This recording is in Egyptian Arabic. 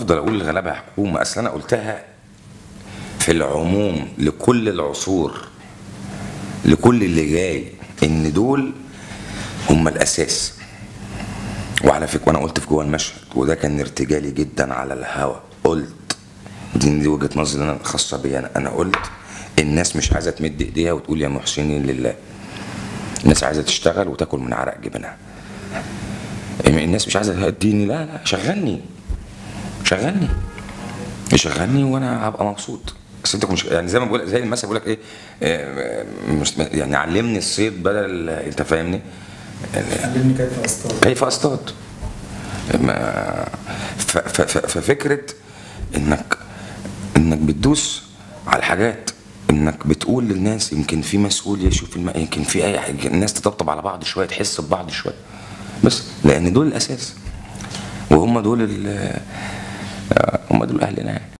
افضل اقول الغلابه حكومه اصل انا قلتها في العموم لكل العصور لكل اللي جاي ان دول هم الاساس وعلى فكره وانا قلت في جوه المشهد وده كان ارتجالي جدا على الهوا قلت دي, دي وجهه نظري انا الخاصه بي انا انا قلت الناس مش عايزه تمد ايديها وتقول يا محسنين لله الناس عايزه تشتغل وتاكل من عرق جبنها الناس مش عايزه تديني لا لا شغلني شغلني شغلني وانا هبقى مبسوط بس انت مش يعني زي ما بقول زي المثل بيقول لك ايه آه، مش يعني علمني الصيد بدل انت فاهمني علمني كيف اصطاد كيف اصطاد ما ف- ف- ف- ففكره انك انك بتدوس على الحاجات انك بتقول للناس يمكن في مسؤول يشوف الم... يمكن في اي حاجه الناس تطبطب على بعض شويه تحس ببعض شويه بس لان دول الاساس وهم دول ال... آه، هم دول اهلنا يعني